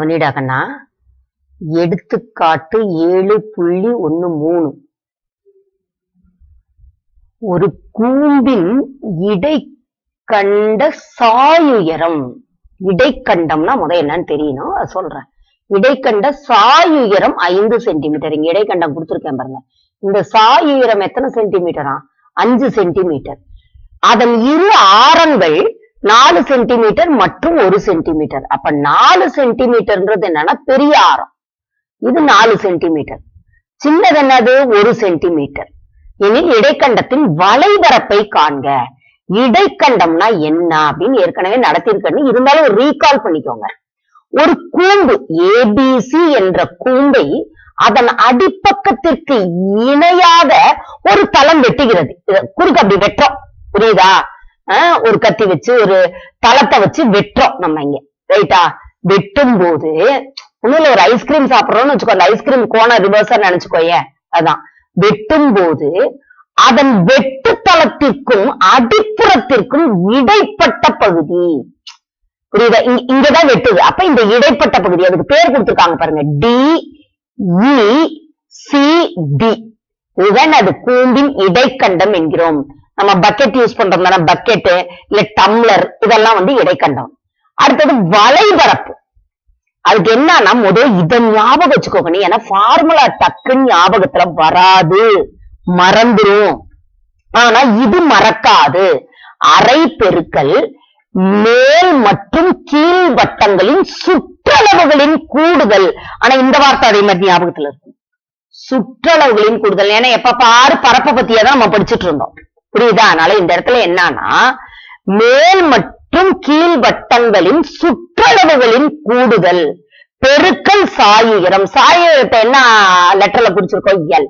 கவனிடா கண்ணா எடுத்துக்காட்டு ஏழு புள்ளி ஒண்ணு மூணு ஒரு கூம்பின் இடைக்கண்ட சாயுயரம் இடைக்கண்டம்னா முத என்னன்னு தெரியணும் அது சொல்றேன் இடைக்கண்ட சாயுயரம் ஐந்து சென்டிமீட்டர் இங்க இடைக்கண்டம் கொடுத்துருக்கேன் பாருங்க இந்த சாயுயரம் எத்தனை சென்டிமீட்டரா அஞ்சு சென்டிமீட்டர் அதன் இரு ஆரங்கள் நாலு சென்டிமீட்டர் மற்றும் ஒரு சென்டிமீட்டர் அப்ப நாலு சென்டிமீட்டர்ன்றது என்னன்னா பெரிய ஆரம் இது நாலு சென்டிமீட்டர் சின்னது என்னது ஒரு சென்டிமீட்டர் எனில் இடைக்கண்டத்தின் வளைபரப்பை காண்க இடைக்கண்டம்னா என்ன அப்படின்னு ஏற்கனவே நடத்திருக்கேன்னு இருந்தாலும் ஒரு ரீகால் பண்ணிக்கோங்க ஒரு கூம்பு ஏபிசி என்ற கூம்பை அதன் அடிப்பக்கத்திற்கு இணையாக ஒரு தளம் வெட்டுகிறது இத குறுக்கு அப்படி வெட்டுறோம் புரியுதா ஆஹ் ஒரு கத்தி வச்சு ஒரு தளத்தை வச்சு வெட்டுறோம் நம்ம இங்க ரைட்டா வெட்டும் போது ஒண்ணுல ஒரு ஐஸ்கிரீம் சாப்பிடுறோம்னு வச்சுக்கோ அந்த ஐஸ்கிரீம் கோண ரிவர்ஸா நினைச்சுக்கோயே அதான் வெட்டும் போது அதன் வெட்டு தளத்திற்கும் அடிப்புறத்திற்கும் இடைப்பட்ட பகுதி புரியுதா இங்க- இங்கதான் வெட்டுது அப்ப இந்த இடைப்பட்ட பகுதி அதுக்கு பேர் கொடுத்திருக்காங்க பாருங்க டி இ சி டி இதுதான் அது கூம்பின் இடைக்கண்டம் என்கிறோம் நம்ம பக்கெட் யூஸ் பண்றோம் தானே பக்கெட் இல்ல டம்ளர் இதெல்லாம் வந்து இடைக்கண்டம் அடுத்தது வளைபரப்பு அதுக்கு என்னன்னா முதல் இதை ஞாபகம் வச்சுக்கோங்க நீ ஏன்னா ஃபார்முலா டக்குன்னு ஞாபகத்துல வராது மறந்துரும் ஆனா இது மறக்காது அரை பெருக்கல் மேல் மற்றும் கீழ் வட்டங்களின் சுற்றளவுகளின் கூடுதல் ஆனா இந்த வார்த்தை அதே மாதிரி ஞாபகத்துல இருக்கும் சுற்றளவுகளின் கூடுதல் ஏன்னா எப்ப பாரு பரப்பை பத்தியே தான் நம்ம படிச்சுட்டு இருந்தோம் புரியுதா அதனால இந்த இடத்துல என்னன்னா மேல் மற்றும் கீழ் வட்டங்களின் சுற்றளவுகளின் கூடுதல் பெருக்கல் சாயுயரம் சாயுயரத்தை என்ன லெட்டர்ல குறிச்சிருக்கோம் எல்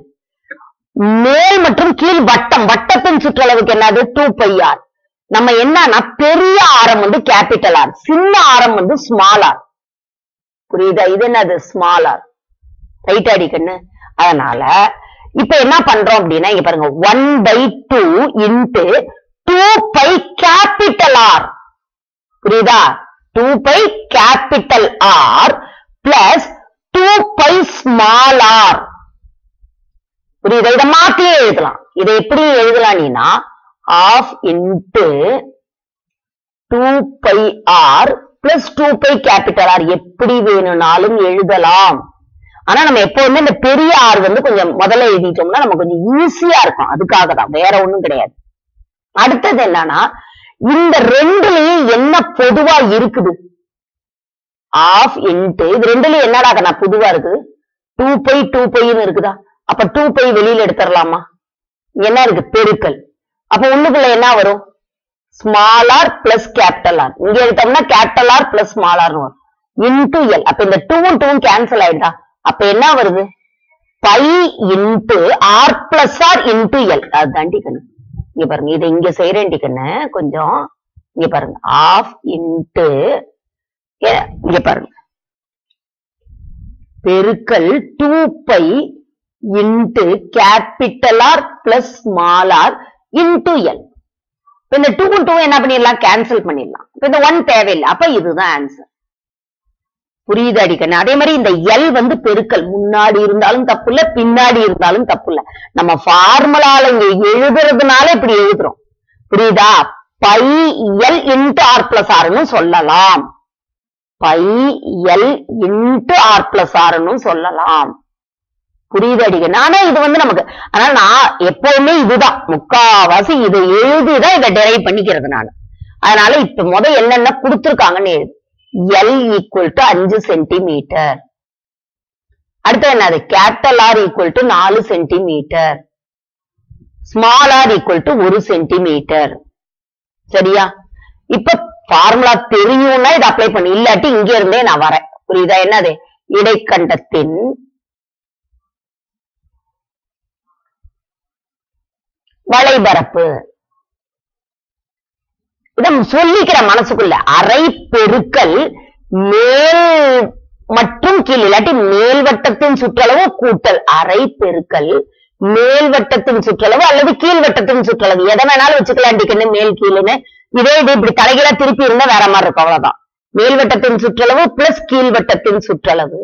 மேல் மற்றும் கீழ் வட்டம் வட்டத்தின் சுற்றளவுக்கு என்னது டூ பை ஆர் நம்ம என்னன்னா பெரிய ஆரம் வந்து கேபிட்டல் ஆர் சின்ன ஆரம் வந்து ஸ்மால் ஆர் புரியுதா இது என்னது ஸ்மால் ஆர் ரைட் அடிக்கண்ணு அதனால இப்ப என்ன பண்றோம் அப்படின்னா இங்க பாருங்க one by two into two pi capital R புரியுதா two pi capital R plus two pi small R புரியுதா இதை மாத்தியே எழுதலாம் இதை எப்படி எழுதலாம் நீனா half into two pi R plus two pi capital R எப்படி வேணும்னாலும் எழுதலாம் ஆனா நம்ம எப்பவுமே இந்த பெரிய ஆர் வந்து கொஞ்சம் முதல்ல எழுதிட்டோம்னா நம்ம கொஞ்சம் ஈஸியா இருக்கும் அதுக்காக தான் வேற ஒண்ணும் கிடையாது அடுத்தது என்னன்னா இந்த ரெண்டுலயும் என்ன பொதுவா இருக்குது ஆஃப் இன்ட்டு இது ரெண்டுலயும் என்னடா நான் பொதுவா இருக்குது டூ பை டூ பைன்னு இருக்குதா அப்ப டூ பை வெளியில எடுத்துடலாமா இங்க என்ன இருக்கு பெருக்கல் அப்ப உள்ளுக்குள்ள என்ன வரும் small R plus capital R இங்க எடுத்தோம்னா capital R plus small R வரும் இன்டு எல் அப்ப இந்த டூவும் டூவும் கேன்சல் ஆயிட்டா அப்ப என்ன வருது pi into R plus R into L அதுதான் கண்ணு இங்க பாருங்க இதை இங்க செய்யறேன் கண்ணு கொஞ்சம் இங்க பாருங்க ஆஃப் இன்டு இங்க பாருங்க பெருக்கல் two pi into capital R plus small R into L இப்ப இந்த டூ டூ என்ன பண்ணிடலாம் கேன்சல் பண்ணிடலாம் இப்ப இந்த ஒன் தேவையில்லை அப்ப இதுதான் ஆன்சர் புரியுது அடிக்கணும் அதே மாதிரி இந்த எல் வந்து பெருக்கல் முன்னாடி இருந்தாலும் தப்பு இல்ல பின்னாடி இருந்தாலும் தப்பு இல்ல நம்ம ஃபார்முலால இங்க எழுதுறதுனால இப்படி எழுதுறோம் புரியுதா pi L into R plus ஆர்னு சொல்லலாம் pi L into R plus ஆர்னு சொல்லலாம் புரியுது அடிக்கணும் ஆனா இது வந்து நமக்கு அதனால நான் எப்பவுமே இதுதான் முக்காவாசி இதை எழுதிதான் இதை டெரைவ் பண்ணிக்கிறது நான் அதனால இப்ப முத என்னென்ன கொடுத்துருக்காங்கன்னு எழுது எல் ஈக்குவல் டு அஞ்சு சென்டிமீட்டர் அடுத்து என்னது கேபிட்டல் ஆர் ஈக்குவல் டு நாலு centimetre small R equal to ஒரு சென்டிமீட்டர் சரியா இப்ப ஃபார்முலா தெரியும்னா இதை அப்ளை பண்ணி இல்லாட்டி இங்க இருந்தே நான் வரேன் புரியுதா என்னது இடைக்கண்டத்தின் வளைபரப்பு இத சொல்லிக்கிற மனசுக்குள்ள அரை பெருக்கல் மேல் மற்றும் கீழ் இல்லாட்டி மேல் வட்டத்தின் சுற்றளவு கூட்டல் அரை பெருக்கல் மேல் வட்டத்தின் சுற்றளவு அல்லது கீழ் வட்டத்தின் சுற்றளவு எதை வேணாலும் வச்சுக்கலாம் டிக்கன்னு மேல் கீழ்னு இதே இது இப்படி தலைகீழா திருப்பி இருந்தா வேற மாதிரி இருக்கும் அவ்வளவுதான் மேல்வட்டத்தின் சுற்றளவு பிளஸ் கீழ்வட்டத்தின் சுற்றளவு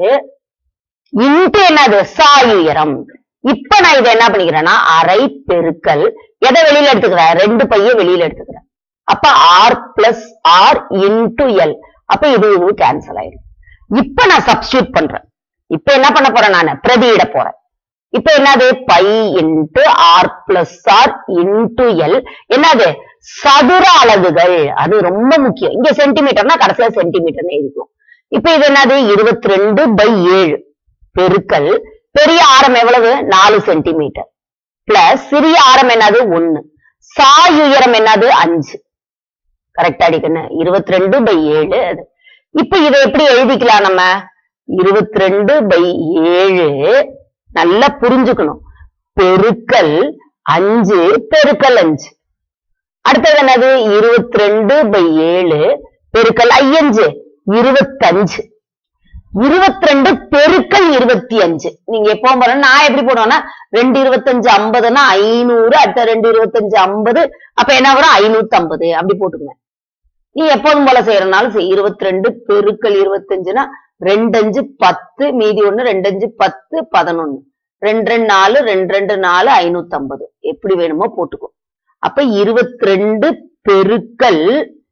இன்ட்டு என்னது சாயுயரம் இப்ப நான் இதை என்ன பண்ணிக்கிறேன்னா அரை பெருக்கல் எதை வெளியில எடுத்துக்கிறேன் ரெண்டு பைய வெளியில எடுத்துக்கிறேன் அப்ப R plus R into L அப்ப இது இது கேன்சல் ஆயிடும் இப்ப நான் சப்ஸ்டியூட் பண்றேன் இப்ப என்ன பண்ண போறேன் நான் பிரதியிட போறேன் இப்ப என்னது pi into R plus R into L என்னது சதுர அலகுகள் அது ரொம்ப முக்கியம் இங்க சென்டிமீட்டர்னா கடைசியா சென்டிமீட்டர்னு எழுதிக்கும் இப்ப இது என்னது இருபத்தி ரெண்டு பை ஏழு பெருக்கல் பெரிய ஆரம் எவ்வளவு நாலு சென்டிமீட்டர் பிளஸ் சிறிய ஆரம் என்னது ஒண்ணு சாய் உயரம் என்னது அஞ்சு கரெக்டா அடிக்கணும் இருபத்தி ரெண்டு பை ஏழு அது இப்ப இதை எப்படி எழுதிக்கலாம் நம்ம இருபத்தி ரெண்டு பை ஏழு நல்லா புரிஞ்சுக்கணும் பெருக்கல் அஞ்சு பெருக்கல் அஞ்சு அடுத்தது என்னது இருபத்தி ரெண்டு பை ஏழு பெருக்கல் ஐயஞ்சு இருபத்தஞ்சு இருபத்தி ரெண்டு பெருக்கல் இருபத்தி அஞ்சு நீங்க எப்போ போறோம் நான் எப்படி போடுவேன்னா ரெண்டு இருபத்தஞ்சு ஐம்பதுன்னா ஐநூறு அடுத்த ரெண்டு இருபத்தஞ்சு ஐம்பது அப்ப என்ன வரும் ஐநூத்தி ஐம்பது அப்படி போட்டுக்குவேன் நீ எப்போதும் போல செய்யறதுனாலும் செய் இருபத்தி ரெண்டு பெருக்கல் இருபத்தஞ்சுனா ரெண்டு அஞ்சு பத்து மீதி ஒண்ணு ரெண்டு அஞ்சு பத்து பதினொன்னு ரெண்டு ரெண்டு நாலு ரெண்டு ரெண்டு நாலு ஐநூத்தி ஐம்பது எப்படி வேணுமோ போட்டுக்கோ அப்ப இருபத்தி ரெண்டு பெருக்கல்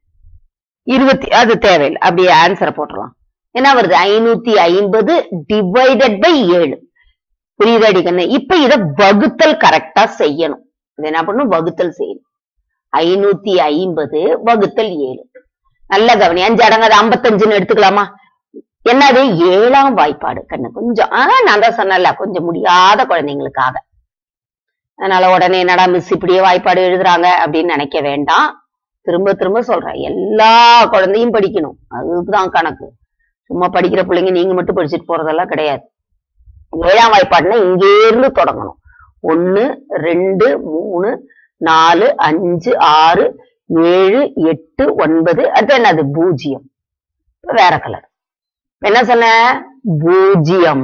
இருபத்தி அது தேவையில்லை அப்படியே ஆன்சரை போட்டுடலாம் என்ன வருது ஐநூத்தி ஐம்பது டிவைடட் பை ஏழு புரியுதா அடிக்கண்ணு இப்ப இத வகுத்தல் கரெக்டா செய்யணும் இது என்ன பண்ணணும் வகுத்தல் செய்யணும் ஐநூத்தி ஐம்பது வகுத்தல் ஏழு நல்ல கவனி அஞ்சு அடங்காது ஐம்பத்தஞ்சுன்னு எடுத்துக்கலாமா என்னது ஏழாம் வாய்ப்பாடு கண்ணு கொஞ்சம் ஆஹ் நான் தான் சொன்னல கொஞ்சம் முடியாத குழந்தைங்களுக்காக அதனால உடனே என்னடா மிஸ் இப்படியே வாய்ப்பாடு எழுதுறாங்க அப்படின்னு நினைக்க வேண்டாம் திரும்ப திரும்ப சொல்றேன் எல்லா குழந்தையும் படிக்கணும் அதுதான் கணக்கு சும்மா படிக்கிற பிள்ளைங்க நீங்க மட்டும் படிச்சுட்டு போறதெல்லாம் கிடையாது ஏழாம் வாய்ப்பாடுனா இங்கே இருந்து தொடங்கணும் ஒன்னு ரெண்டு மூணு நாலு அஞ்சு ஆறு ஏழு எட்டு ஒன்பது அது என்னது பூஜ்ஜியம் இப்ப வேற கலர் என்ன சொன்ன பூஜ்ஜியம்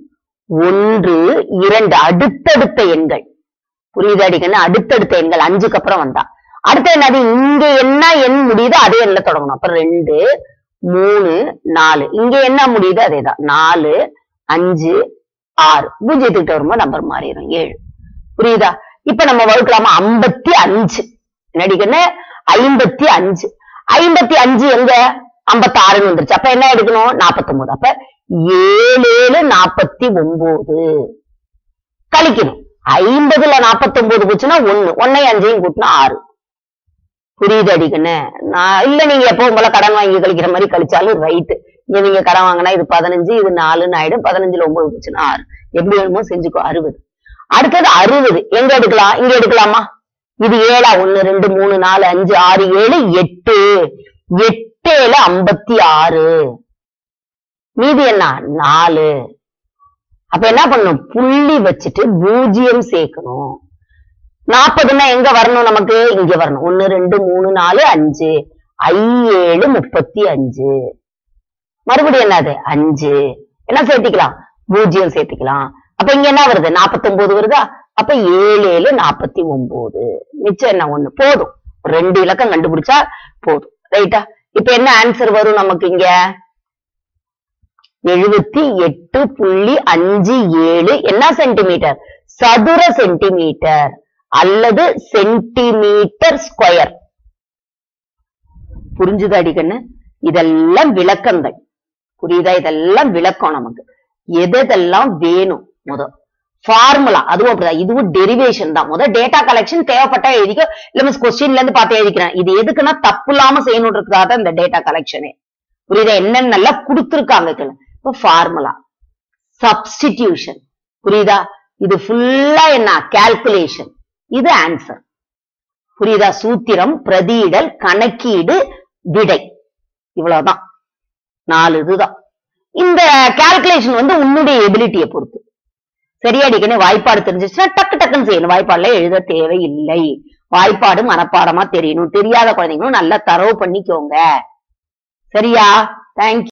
ஒன்று இரண்டு அடுத்தடுத்த எண்கள் புரியுது அடிக்கணும் அடுத்தடுத்த எண்கள் அஞ்சுக்கு அப்புறம் வந்தா அடுத்து என்னது இங்க என்ன எண் முடியுதோ அதே எண்ணில தொடங்கணும் அப்ப ரெண்டு மூணு நாலு இங்க என்ன முடியுது அதேதான் நாலு அஞ்சு ஆறு பூஜ்ஜியத்துக்கிட்ட வரும்போது நம்பர் மாறிடும் ஏழு புரியுதா இப்ப நம்ம வகுக்கலாமா ஐம்பத்தி அஞ்சு நடிகன்னு ஐம்பத்தி அஞ்சு ஐம்பத்தி அஞ்சு எங்க ஐம்பத்தி ஆறுன்னு வந்துருச்சு அப்ப என்ன எடுக்கணும் நாற்பத்தி ஒன்பது அப்ப ஏழு ஏழு நாற்பத்தி ஒன்பது கழிக்கணும் ஐம்பதுல நாற்பத்தி ஒன்பது போச்சுன்னா ஒண்ணு ஒன்னை அஞ்சையும் கூட்டினா ஆறு புரியுது அடிக்கண்ணு நான் இல்ல நீங்க எப்பவும் போல கடன் வாங்கி கழிக்கிற மாதிரி கழிச்சாலும் ரைட்டு இங்க நீங்க கடன் வாங்கினா இது பதினஞ்சு இது நாலுன்னு ஆயிடும் பதினஞ்சுல ஒன்பது போச்சுன்னா ஆறு எப்படி வேணுமோ செஞ்சுக்கோ அறுபது அடுத்தது அறுபது எங்க எடுக்கலாம் இங்க எடுக்கலாமா இது ஏழா ஒண்ணு ரெண்டு மூணு நாலு அஞ்சு ஆறு ஏழு எட்டு எட்டேல ஐம்பத்தி ஆறு மீதி என்ன நாலு அப்ப என்ன பண்ணணும் புள்ளி வச்சுட்டு பூஜ்ஜியம் சேர்க்கணும் நாற்பதுன்னா எங்க வரணும் நமக்கு இங்க வரணும் ஒண்ணு ரெண்டு மூணு நாலு அஞ்சு ஐ ஏழு முப்பத்தி அஞ்சு மறுபடியும் என்னது அஞ்சு என்ன சேர்த்திக்கலாம் பூஜ்ஜியம் சேர்த்திக்கலாம் அப்ப இங்க என்ன வருது நாற்பத்தி ஒன்பது வருதா அப்ப ஏழு ஏழு நாற்பத்தி ஒன்பது மிச்சம் என்ன ஒண்ணு போதும் ஒரு ரெண்டு இலக்கம் கண்டுபிடிச்சா போதும் ரைட்டா இப்ப என்ன ஆன்சர் வரும் நமக்கு இங்க எழுபத்தி எட்டு புள்ளி அஞ்சு ஏழு என்ன சென்டிமீட்டர் சதுர சென்டிமீட்டர் அல்லது சென்டிமீட்டர் ஸ்கொயர் புரிஞ்சுதா அடிக்கண்ணு இதெல்லாம் விளக்கங்கள் புரியுதா இதெல்லாம் விளக்கம் நமக்கு எதெல்லாம் வேணும் முத ஃபார்முலா அதுவும் அப்படிதான் இதுவும் டெரிவேஷன் தான் முத டேட்டா கலெக்ஷன் தேவைப்பட்டா எழுதிக்க இல்ல மிஸ் கொஸ்டின்ல இருந்து பார்த்து எழுதிக்கிறேன் இது எதுக்குன்னா தப்பு இல்லாம செய்யணுன்றதுக்காக தான் இந்த டேட்டா கலெக்ஷனே புரியுதா என்னென்ன நல்லா கொடுத்துருக்காங்க இதுல இப்போ ஃபார்முலா சப்ஸ்டிடியூஷன் புரியுதா இது ஃபுல்லா என்ன கால்குலேஷன் இது ஆன்சர் புரியுதா சூத்திரம் பிரதியிடல் கணக்கீடு விடை இவ்வளவுதான் நாலு இதுதான் இந்த கால்குலேஷன் வந்து உன்னுடைய எபிலிட்டியை பொறுத்து சரியாடிக்கணும் வாய்ப்பாடு தெரிஞ்சிச்சுன்னா டக்கு டக்குன்னு செய்யணும் வாய்ப்பாடுல எழுத தேவையில்லை வாய்ப்பாடு மனப்பாடமா தெரியணும் தெரியாத குழந்தைங்களும் நல்லா தரவு பண்ணிக்கோங்க சரியா தேங்க்யூ